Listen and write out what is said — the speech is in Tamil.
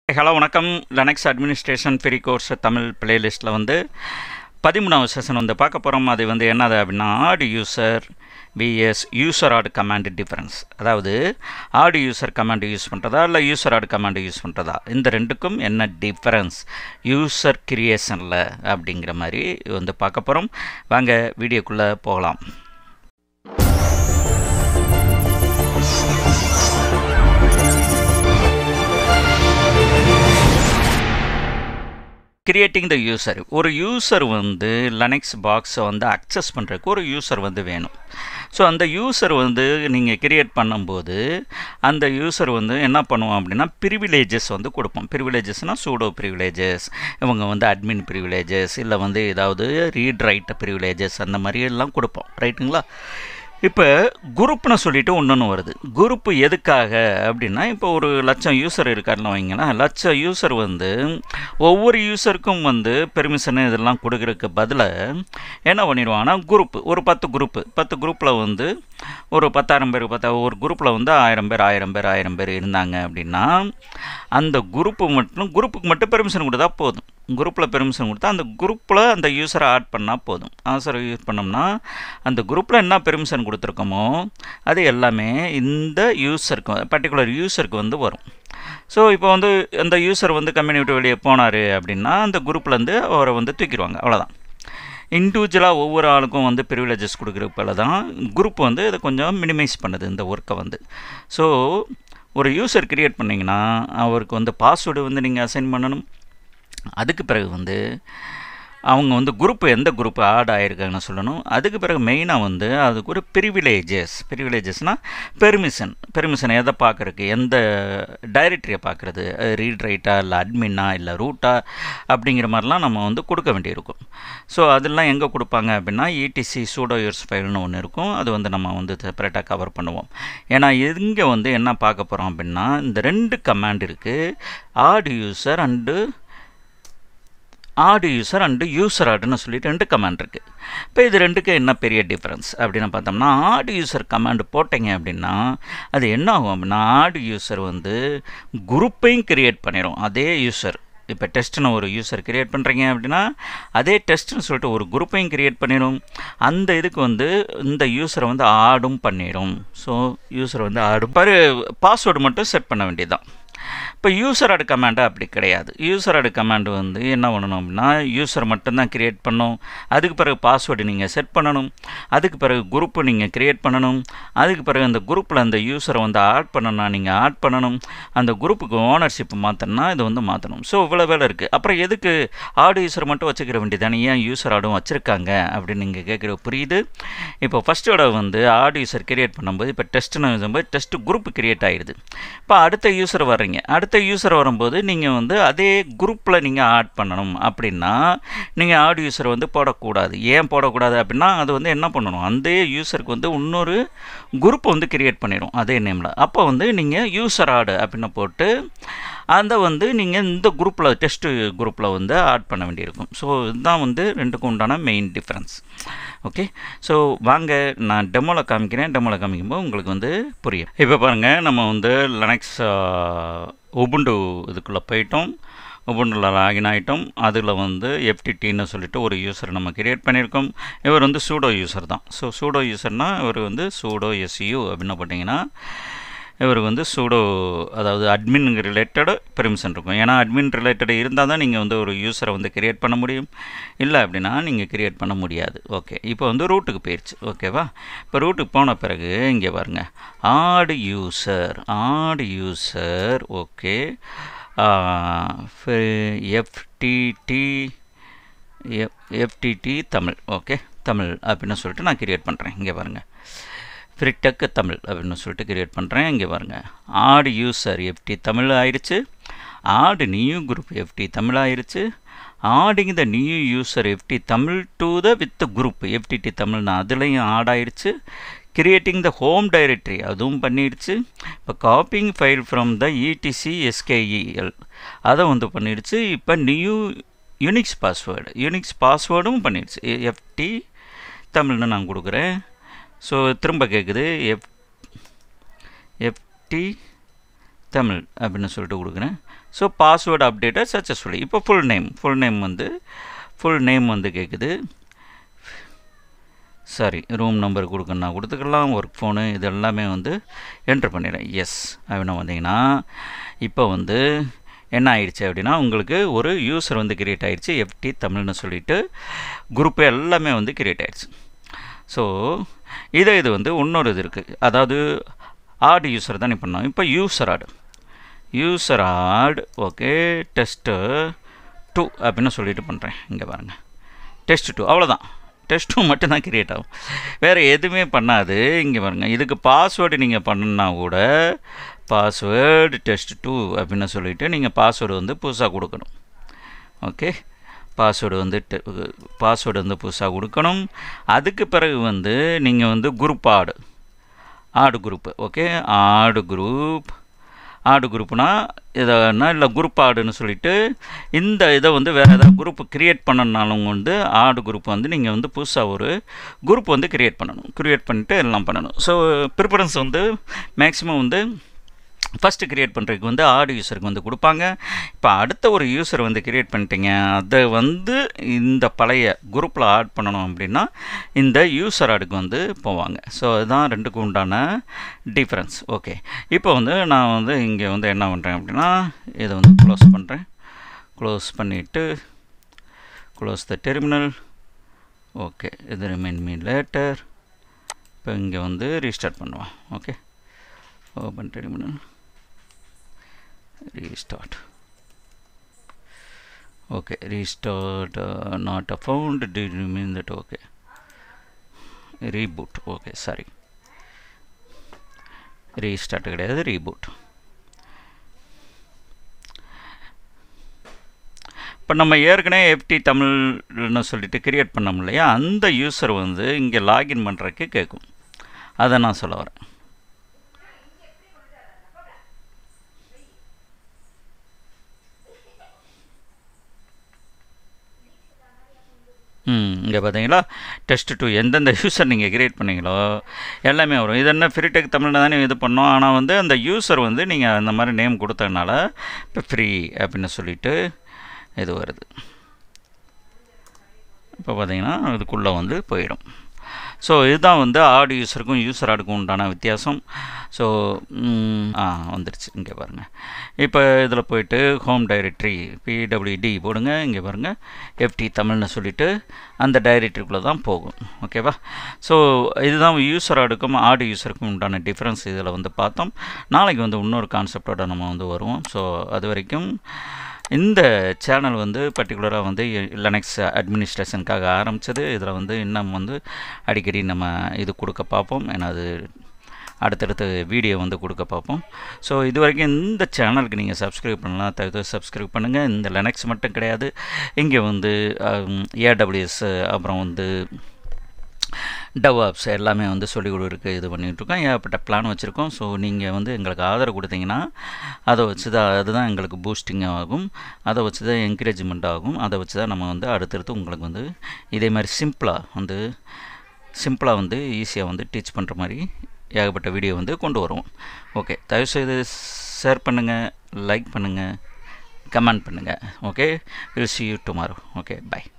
ஹலோ வணக்கம் Linux administration free course Tamil பிளேலிஸ்ட்டில் வந்து பதிமூணாவது செஷன் வந்து பார்க்க போகிறோம் அது வந்து என்னது அப்படின்னா add user vs user add command difference அதாவது ஆடு யூசர் கமாண்ட் யூஸ் பண்ணுறதா இல்லை யூசர் ஆடு கமாண்ட் யூஸ் பண்ணுறதா இந்த ரெண்டுக்கும் என்ன டிஃப்ரென்ஸ் யூசர் கிரியேஷனில் அப்படிங்கிற மாதிரி வந்து பார்க்க போகிறோம் வாங்க வீடியோக்குள்ளே போகலாம் கிரியேட்டிங் த யூசர் ஒரு யூசர் வந்து லெனக்ஸ் பாக்ஸை வந்து அக்சஸ் பண்ணுறதுக்கு ஒரு யூசர் வந்து வேணும் ஸோ அந்த யூசர் வந்து நீங்கள் கிரியேட் பண்ணும்போது அந்த யூசர் வந்து என்ன பண்ணுவோம் அப்படின்னா ப்ரிவிலேஜஸ் வந்து கொடுப்போம் ப்ரிவிலேஜஸ்னால் சூடோ ப்ரிவிலேஜஸ் இவங்க வந்து அட்மின் ப்ரிவிலேஜஸ் இல்லை வந்து ஏதாவது ரீட் ரைட் ப்ரிவிலேஜஸ் அந்த மாதிரி எல்லாம் கொடுப்போம் ரைட்டுங்களா இப்போ குரூப்னு சொல்லிட்டு ஒன்று வருது குரூப்பு எதுக்காக அப்படின்னா இப்போ ஒரு லட்சம் யூசர் இருக்காருன்னு வைங்களேன் லட்சம் யூசர் வந்து ஒவ்வொரு யூசருக்கும் வந்து பெர்மிஷன் இதெல்லாம் கொடுக்குறதுக்கு பதிலாக என்ன பண்ணிடுவாங்கன்னா குரூப்பு ஒரு பத்து குரூப்பு பத்து குரூப்பில் வந்து ஒரு பத்தாயிரம் பேர் பத்தா ஒரு குரூப்பில் வந்து ஆயிரம் பேர் ஆயிரம் பேர் ஆயிரம் பேர் இருந்தாங்க அப்படின்னா அந்த குரூப்பு மட்டும் குரூப்புக்கு மட்டும் பெர்மிஷன் கொடுத்தா போதும் குரூப்பில் பெர்மிஷன் கொடுத்தா அந்த குரூப்பில் அந்த யூஸரை ஆட் பண்ணால் போதும் ஆன்சரை யூஸ் பண்ணோம்னா அந்த குரூப்பில் என்ன பெர்மிஷன் கொடுத்துருக்கோமோ அது எல்லாமே இந்த யூஸருக்கு பர்டிகுலர் யூஸருக்கு வந்து வரும் ஸோ இப்போ வந்து அந்த யூஸர் வந்து கம்பெனி விட்டு வெளியே போனார் அப்படின்னா அந்த குரூப்லேருந்து அவரை வந்து தூக்கிடுவாங்க அவ்வளோதான் இண்டிவிஜுவலாக ஒவ்வொரு ஆளுக்கும் வந்து ப்ரிவிலேஜஸ் கொடுக்குறப்பல தான் குரூப் வந்து இதை கொஞ்சம் மினிமைஸ் பண்ணுது இந்த ஒர்க்கை வந்து ஸோ ஒரு யூசர் க்ரியேட் பண்ணிங்கன்னா அவருக்கு வந்து பாஸ்வேர்டு வந்து நீங்கள் அசைன் பண்ணணும் அதுக்கு பிறகு வந்து அவங்க வந்து குரூப் எந்த குரூப் ஆட் ஆகிருக்காங்கன்னு சொல்லணும் அதுக்கு பிறகு மெயினாக வந்து அதுக்கு ஒரு ப்ரிவிலேஜஸ் ப்ரிவிலேஜஸ்னால் பெர்மிஷன் பெர்மிஷன் எதை பார்க்குறக்கு எந்த டைரக்டரியை பார்க்குறது ரீட் ரைட்டா இல்லை அட்மின்னா இல்லை ரூட்டா அப்படிங்கிற மாதிரிலாம் நம்ம வந்து கொடுக்க வேண்டியிருக்கும் ஸோ அதெல்லாம் எங்கே கொடுப்பாங்க அப்படின்னா இடிசி சூடோ யூர்ஸ் ஃபைல்னு ஒன்று இருக்கும் அது வந்து நம்ம வந்து செப்பரேட்டாக கவர் பண்ணுவோம் ஏன்னா இங்கே வந்து என்ன பார்க்க போகிறோம் அப்படின்னா இந்த ரெண்டு கமாண்ட் இருக்குது add user and add user and user ஆடுன்னு சொல்லிட்டு ரெண்டு கமாண்ட் இருக்குது இப்போ இது ரெண்டுக்கு என்ன பெரிய டிஃப்ரென்ஸ் அப்படின்னு பார்த்தோம்னா ஆடு யூசர் கமாண்ட் போட்டிங்க அப்படின்னா அது என்ன ஆகும் அப்படின்னா ஆடு யூசர் வந்து குரூப்பையும் கிரியேட் பண்ணிடும் அதே யூசர் இப்போ டெஸ்ட்டுன்னு ஒரு யூசர் கிரியேட் பண்ணுறீங்க அப்படின்னா அதே டெஸ்ட்டுன்னு சொல்லிட்டு ஒரு குரூப்பையும் கிரியேட் பண்ணிடும் அந்த இதுக்கு வந்து இந்த யூசரை வந்து ஆடும் பண்ணிடும் ஸோ யூசர் வந்து ஆடும் பாரு பாஸ்வேர்டு மட்டும் செட் பண்ண வேண்டியதுதான் இப்போ யூசர் ஆடு கமாண்டு அப்படி கிடையாது யூசர் ஆடு கமாண்டு வந்து என்ன பண்ணணும் அப்படின்னா யூசர் மட்டும்தான் க்ரியேட் பண்ணணும் அதுக்கு பிறகு பாஸ்வேர்டு நீங்கள் செட் பண்ணணும் அதுக்கு பிறகு குரூப்பு நீங்கள் க்ரியேட் பண்ணணும் அதுக்கு பிறகு அந்த குரூப்பில் அந்த யூசரை வந்து ஆட் பண்ணணும்னா நீங்கள் ஆட் பண்ணணும் அந்த குரூப்புக்கு ஓனர்ஷிப் மாற்றணும்னா இது வந்து மாற்றணும் ஸோ இவ்வளோ வேலை இருக்குது அப்புறம் எதுக்கு ஆடு யூசர் மட்டும் வச்சுக்கிற வேண்டியதானே ஏன் யூசர் ஆடும் வச்சுருக்காங்க அப்படின்னு நீங்கள் கேட்குற புரியுது இப்போ ஃபஸ்ட்டோட வந்து ஆடு யூசர் கிரியேட் பண்ணும்போது இப்போ டெஸ்ட்டுன்னு எழுதும்போது டெஸ்ட்டு குரூப் கிரியேட் ஆகிடுது இப்போ அடுத்த யூசர் வர்றீங்க அடுத்த யூசர் வரும்போது நீங்கள் வந்து அதே குரூப்பில் நீங்கள் ஆட் பண்ணணும் அப்படின்னா நீங்கள் ஆட் யூசர் வந்து போடக்கூடாது ஏன் போடக்கூடாது அப்படின்னா அது வந்து என்ன பண்ணணும் அந்த யூசருக்கு வந்து இன்னொரு குரூப் வந்து கிரியேட் பண்ணிடும் அதே நேமில் அப்போ வந்து நீங்கள் யூசர் ஆடு அப்படின்னு போட்டு அதை வந்து நீங்கள் இந்த குரூப்பில் டெஸ்ட்டு குரூப்பில் வந்து ஆட் பண்ண வேண்டியிருக்கும் ஸோ இதுதான் வந்து ரெண்டுக்கும் உண்டான மெயின் டிஃப்ரென்ஸ் ஓகே ஸோ வாங்க நான் டெமோவில் காமிக்கிறேன் டெமோவில் காமிக்கும்போது உங்களுக்கு வந்து புரியும் இப்போ பாருங்கள் நம்ம வந்து லெனக்ஸ் உபுண்டு இதுக்குள்ளே போயிட்டோம் உபுண்டில் லாகின் ஆகிட்டோம் அதில் வந்து எஃப்டிடின்னு சொல்லிட்டு ஒரு யூசர் நம்ம கிரியேட் பண்ணியிருக்கோம் இவர் வந்து சூடோ யூசர் தான் ஸோ சூடோ யூசர்னால் இவர் வந்து சூடோ எஸ்யூ அப்படின்னு பார்த்தீங்கன்னா இவருக்கு வந்து சூடோ அதாவது அட்மின் ரிலேட்டடு பெர்மிஷன் இருக்கும் ஏன்னா அட்மின் ரிலேட்டடு இருந்தால் தான் நீங்கள் வந்து ஒரு யூஸரை வந்து கிரியேட் பண்ண முடியும் இல்லை அப்படின்னா நீங்கள் கிரியேட் பண்ண முடியாது ஓகே இப்போ வந்து ரூட்டுக்கு போயிடுச்சு ஓகேவா இப்போ ரூட்டுக்கு போன பிறகு இங்கே பாருங்கள் add user add user okay FTT F FTT Tamil okay Tamil அப்படின்னு சொல்லிட்டு நான் கிரியேட் பண்ணுறேன் இங்கே பாருங்கள் ஃப்ரிடெக் தமிழ் அப்படின்னு சொல்லிட்டு கிரியேட் பண்ணுறேன் இங்கே பாருங்கள் ஆடு யூசர் எஃப்டி தமிழ் ஆயிடுச்சு ஆடு நியூ குரூப் எஃப்டி தமிழ் ஆயிடுச்சு adding the new user FT Tamil to the with group FTT தமிழ்னா அதுலேயும் ஆட் ஆயிடுச்சு கிரியேட்டிங் த ஹோம் டைரக்டரி அதுவும் பண்ணிடுச்சு இப்போ copying file from the ETC SKEL அதை வந்து பண்ணிடுச்சு இப்போ நியூ யூனிக்ஸ் பாஸ்வேர்டு யூனிக்ஸ் பாஸ்வேர்டும் பண்ணிடுச்சு எஃப்டி தமிழ்னு நான் கொடுக்குறேன் ஸோ திரும்ப கேட்குது எஃப் எஃப்டி தமிழ் அப்படின்னு சொல்லிட்டு கொடுக்குறேன் ஸோ பாஸ்வேர்டு அப்டேட்டட் சக்ஸஸ்ஃபுல்லி இப்போ ஃபுல் நேம் ஃபுல் நேம் வந்து ஃபுல் நேம் வந்து கேட்குது சாரி ரூம் நம்பர் கொடுக்கணும்னா கொடுத்துக்கலாம் ஒர்க் ஃபோனு இது எல்லாமே வந்து என்ட்ரு பண்ணிடுறேன் எஸ் அப்படின்னு வந்தீங்கன்னா இப்போ வந்து என்ன ஆயிடுச்சு அப்படின்னா உங்களுக்கு ஒரு யூசர் வந்து கிரியேட் ஆயிடுச்சு எஃப்டி தமிழ்னு சொல்லிட்டு குரூப்பு எல்லாமே வந்து கிரியேட் ஆயிடுச்சு ஸோ இதே இது வந்து இன்னொரு இது இருக்குது அதாவது ஆடு யூசர் தான் பண்ணோம் இப்போ user add user add okay test two அப்படின்னு சொல்லிட்டு பண்ணுறேன் இங்கே பாருங்கள் டெஸ்ட் டூ அவ்வளோதான் டெஸ்ட் டூ மட்டும்தான் கிரியேட் ஆகும் வேறு எதுவுமே பண்ணாது இங்கே பாருங்கள் இதுக்கு பாஸ்வேர்டு நீங்கள் பண்ணுனா கூட பாஸ்வேர்டு டெஸ்ட் டூ அப்படின்னு சொல்லிவிட்டு நீங்கள் பாஸ்வேர்டு வந்து புதுசாக கொடுக்கணும் ஓகே பாஸ்வேர்டு வந்து பாஸ்வேர்டு வந்து புதுசாக கொடுக்கணும் அதுக்கு பிறகு வந்து நீங்கள் வந்து குரூப் ஆடு ஆடு குரூப்பு ஓகே ஆடு குரூப் ஆடு குரூப்னா இதைனா இல்லை குரூப் ஆடுன்னு சொல்லிட்டு இந்த இதை வந்து வேறு ஏதாவது குரூப் க்ரியேட் பண்ணனாலும் வந்து ஆடு குரூப் வந்து நீங்கள் வந்து புதுசாக ஒரு குரூப் வந்து க்ரியேட் பண்ணணும் க்ரியேட் பண்ணிவிட்டு எல்லாம் பண்ணணும் ஸோ ப்ரிஃபரன்ஸ் வந்து மேக்ஸிமம் வந்து ஃபஸ்ட்டு க்ரியேட் பண்ணுறதுக்கு வந்து ஆடு யூஸருக்கு வந்து கொடுப்பாங்க இப்போ அடுத்த ஒரு யூஸர் வந்து க்ரியேட் பண்ணிட்டீங்க அதை வந்து இந்த பழைய குரூப்பில் ஆட் பண்ணணும் அப்படின்னா இந்த யூஸர் ஆடுக்கு வந்து போவாங்க ஸோ அதுதான் ரெண்டுக்கும் உண்டான டிஃப்ரென்ஸ் ஓகே இப்போ வந்து நான் வந்து இங்கே வந்து என்ன பண்ணுறேன் அப்படின்னா இதை வந்து க்ளோஸ் பண்ணுறேன் க்ளோஸ் பண்ணிவிட்டு க்ளோஸ் த டெர்மினல் ஓகே இது ரிமைன் மீ லேட்டர் இப்போ இங்கே வந்து ரீஸ்டார்ட் பண்ணுவோம் okay open terminal restart okay restart uh, not found did you mean that okay reboot okay sorry restart கிடையாது reboot இப்போ நம்ம ஏற்கனவே எஃப்டி தமிழ்னு சொல்லிட்டு கிரியேட் பண்ணோம் இல்லையா அந்த யூசர் வந்து இங்கே லாகின் பண்ணுறதுக்கு கேட்கும் அதை நான் சொல்ல வரேன் ம் இங்கே பார்த்தீங்களா டெஸ்ட் டூ எந்தெந்த யூசர் நீங்கள் கிரியேட் பண்ணீங்களோ எல்லாமே வரும் இது என்ன ஃப்ரீடெக் தமிழில் தானே இது பண்ணோம் ஆனால் வந்து அந்த யூசர் வந்து நீங்கள் அந்த மாதிரி நேம் கொடுத்ததுனால இப்போ ஃப்ரீ அப்படின்னு சொல்லிட்டு இது வருது இப்போ பார்த்தீங்கன்னா இதுக்குள்ளே வந்து போயிடும் ஸோ இதுதான் வந்து ஆடு யூஸருக்கும் யூஸர் ஆடுக்கும் உண்டான வித்தியாசம் ஸோ ஆ வந்துடுச்சு இங்கே பாருங்கள் இப்போ இதில் போயிட்டு ஹோம் டைரக்டரி பிடபிள்யூடி போடுங்க இங்கே பாருங்கள் எஃப்டி தமிழ்னு சொல்லிவிட்டு அந்த டைரக்டரிக்குள்ளே தான் போகும் ஓகேவா ஸோ இதுதான் யூஸர் ஆடுக்கும் ஆடு யூஸருக்கும் உண்டான டிஃப்ரென்ஸ் இதில் வந்து பார்த்தோம் நாளைக்கு வந்து இன்னொரு கான்செப்டோட நம்ம வந்து வருவோம் ஸோ அது வரைக்கும் இந்த சேனல் வந்து பர்டிகுலராக வந்து லெனக்ஸ் அட்மினிஸ்ட்ரேஷனுக்காக ஆரம்பித்தது இதில் வந்து இன்னும் வந்து அடிக்கடி நம்ம இது கொடுக்க பார்ப்போம் ஏன்னா அது அடுத்தடுத்து வீடியோ வந்து கொடுக்க பார்ப்போம் ஸோ இது வரைக்கும் இந்த சேனலுக்கு நீங்கள் சப்ஸ்கிரைப் பண்ணலாம் தவிர சப்ஸ்கிரைப் பண்ணுங்கள் இந்த லெனக்ஸ் மட்டும் கிடையாது இங்கே வந்து ஏடபிள்யூஎஸ் அப்புறம் வந்து டவ் ஆப்ஸ் எல்லாமே வந்து சொல்லிக் கொடுக்குறதுக்கு இது பண்ணிகிட்ருக்கோம் ஏகப்பட்ட பிளான் வச்சுருக்கோம் ஸோ நீங்கள் வந்து எங்களுக்கு ஆதரவு கொடுத்தீங்கன்னா அதை வச்சு தான் அதுதான் எங்களுக்கு பூஸ்டிங் ஆகும் அதை வச்சு தான் என்கரேஜ்மெண்ட் ஆகும் அதை வச்சு தான் நம்ம வந்து அடுத்தடுத்து உங்களுக்கு வந்து இதே மாதிரி சிம்பிளாக வந்து சிம்பிளாக வந்து ஈஸியாக வந்து டீச் பண்ணுற மாதிரி ஏகப்பட்ட வீடியோ வந்து கொண்டு வருவோம் ஓகே தயவுசெய்து ஷேர் பண்ணுங்கள் லைக் பண்ணுங்கள் கமெண்ட் பண்ணுங்கள் okay will see you tomorrow okay by